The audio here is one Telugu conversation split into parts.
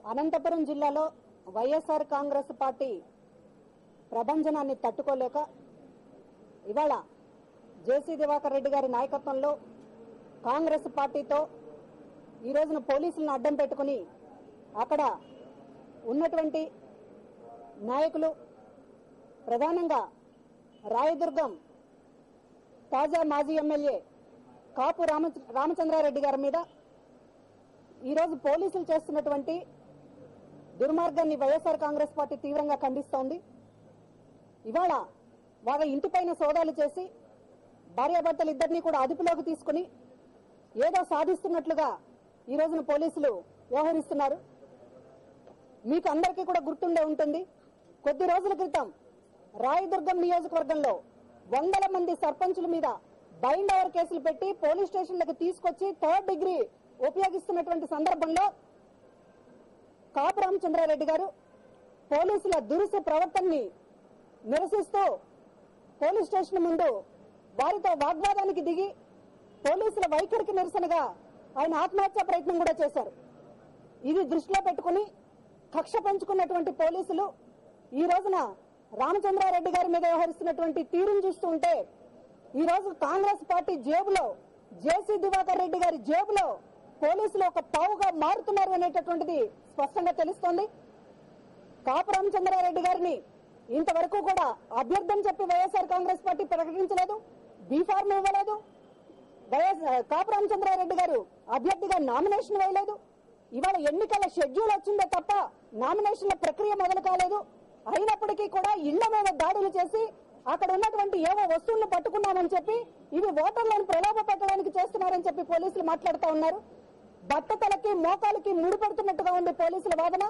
అనంతపురం జిల్లాలో వైఎస్ఆర్ కాంగ్రెస్ పార్టీ ప్రభంజనాన్ని తట్టుకోలేక ఇవాళ జేసీ దివాకర్ రెడ్డి గారి నాయకత్వంలో కాంగ్రెస్ పార్టీతో ఈ రోజున పోలీసులను అడ్డం పెట్టుకుని అక్కడ ఉన్నటువంటి నాయకులు ప్రధానంగా రాయదుర్గం తాజా మాజీ ఎమ్మెల్యే కాపు రామ రామచంద్రారెడ్డి గారి మీద ఈరోజు పోలీసులు చేస్తున్నటువంటి దుర్మార్గాన్ని వైఎస్ఆర్ కాంగ్రెస్ పార్టీ తీవ్రంగా ఖండిస్తోంది ఇవాళ వాళ్ళ ఇంటిపైన సోదాలు చేసి భార్యాభర్తలు ఇద్దరిని కూడా అదుపులోకి తీసుకుని ఏదో సాధిస్తున్నట్లుగా ఈ రోజున పోలీసులు వ్యవహరిస్తున్నారు మీకు అందరికీ కూడా గుర్తుండే ఉంటుంది కొద్ది రోజుల క్రితం రాయదుర్గం నియోజకవర్గంలో వందల మంది సర్పంచుల మీద బైండ్ ఓవర్ కేసులు పెట్టి పోలీస్ స్టేషన్లకు తీసుకొచ్చి థర్డ్ డిగ్రీ ఉపయోగిస్తున్నటువంటి సందర్భంలో కాపు రామచంద్రారెడ్డి గారు పోలీసుల దురుసు ప్రవర్తనని నిరసిస్తూ పోలీస్ స్టేషన్ ముందు వారితో వాగ్వాదానికి దిగి పోలీసుల వైఖరికి నిరసనగా ఆయన ఆత్మహత్య ప్రయత్నం కూడా చేశారు ఇది దృష్టిలో పెట్టుకుని కక్ష పెంచుకున్నటువంటి పోలీసులు ఈ రోజున రామచంద్రారెడ్డి గారి మీద వ్యవహరిస్తున్నటువంటి తీరును చూస్తూ ఉంటే ఈ రోజు కాంగ్రెస్ పార్టీ జేబులో జేసీ దివాకర్ రెడ్డి గారి జేబులో పోలీసులు ఒక పావుగా మారుతున్నారు అనేటటువంటిది స్పష్టంగా తెలుస్తోంది కాపు రామచంద్రారెడ్డి గారిని ఇంతవరకు కూడా అభ్యర్థం చెప్పి వైఎస్ఆర్ కాంగ్రెస్ పార్టీ ప్రకటించలేదు బీఫార్మ్ ఇవ్వలేదు వైఎస్ కాపు రామచంద్రారెడ్డి గారు అభ్యర్థిగా నామినేషన్ వేయలేదు ఇవాళ ఎన్నికల షెడ్యూల్ వచ్చిందే తప్ప నామినేషన్ల ప్రక్రియ మొదలు కాలేదు అయినప్పటికీ కూడా ఇళ్ల మీద దాడులు చేసి అక్కడ ఉన్నటువంటి ఏవో వస్తువులను పట్టుకున్నామని చెప్పి ఇవి ఓటర్లను ప్రలోభ పెట్టడానికి చేస్తున్నారని చెప్పి పోలీసులు మాట్లాడుతూ ఉన్నారు బట్టతలకి మోకాలకి ముడిపెడుతున్నట్టుగా ఉంది పోలీసుల వాదన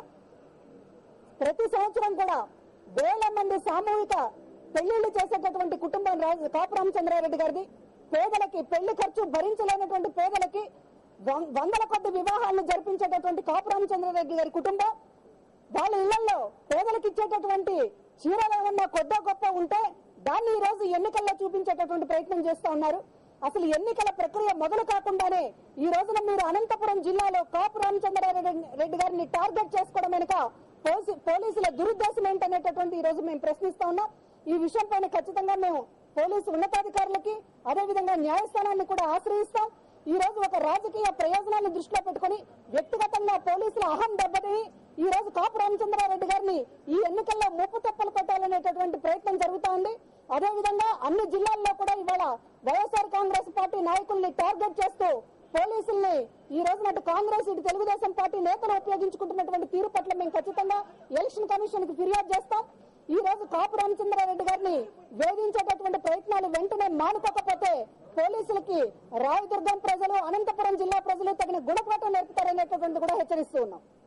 ప్రతి సంవత్సరం కూడా వేల మంది సామూహిక పెళ్లిళ్లు చేసేటటువంటి కుటుంబం రాజు కాపు రామచంద్రారెడ్డి గారిది పేదలకి పెళ్లి ఖర్చు భరించలేనటువంటి పేదలకి వం- వందల కొద్ది వివాహాలను జరిపించేటటువంటి కాపు రామచంద్రారెడ్డి గారి కుటుంబం వాళ్ళ ఇళ్లలో పేదలకు ఇచ్చేటటువంటి చీరలు ఏమన్నా కొద్ద గొప్ప ఉంటే దాన్ని ఈ రోజు ఎన్నికల్లో చూపించేటటువంటి ప్రయత్నం చేస్తా ఉన్నారు అసలు ఎన్నికల ప్రక్రియ మొదలు కాకుండానే ఈ రోజున మీరు అనంతపురం జిల్లాలో కాపు రామచంద్రారెడ్డి రెడ్డి గారిని టార్గెట్ చేసుకోవడం వెనుక పోలీసు- పోలీసుల దురుద్దేశం ఏంటనేటటువంటి ఈ రోజు మేము ప్రశ్నిస్తా ఉన్నాం ఈ విషయం పైన ఖచ్చితంగా మేము పోలీసు ఉన్నతాధికారులకి అదేవిధంగా న్యాయస్థానాన్ని కూడా ఆశ్రయిస్తాం ఈ రోజు ఒక రాజకీయ ప్రయోజనాన్ని దృష్టిలో పెట్టుకుని వ్యక్తిగతంగా పోలీసుల అహం దెబ్బతిని ఈ రోజు కాపు రామచంద్రారెడ్డి గారిని ఈ ఎన్నికల్లో ముప్పు తెప్పలు పెట్టాలనేటటువంటి ప్రయత్నం జరుగుతా ఉంది అదేవిధంగా అన్ని జిల్లాల్లో కూడా ఇవాళ వైఎస్ఆర్ కాంగ్రెస్ పార్టీ నాయకుల్ని టార్గెట్ చేస్తూ పోలీసుల్ని ఈ రోజున అటు కాంగ్రెస్ ఇటు తెలుగుదేశం పార్టీ నేతలు ఉపయోగించుకుంటున్నటువంటి తీరు పట్ల మేము ఖచ్చితంగా ఎలక్షన్ కమిషన్ కి ఫిర్యాదు చేస్తాం ఈ రోజు కాపు రామచంద్రారెడ్డి గారిని వేధించేటటువంటి ప్రయత్నాలు వెంటనే మానుకోకపోతే పోలీసులకి రాయదుర్గం ప్రజలు అనంతపురం జిల్లా ప్రజలు తగిన గుణపాఠం నేర్పుతారనేటటువంటి కూడా హెచ్చరిస్తూ ఉన్నాం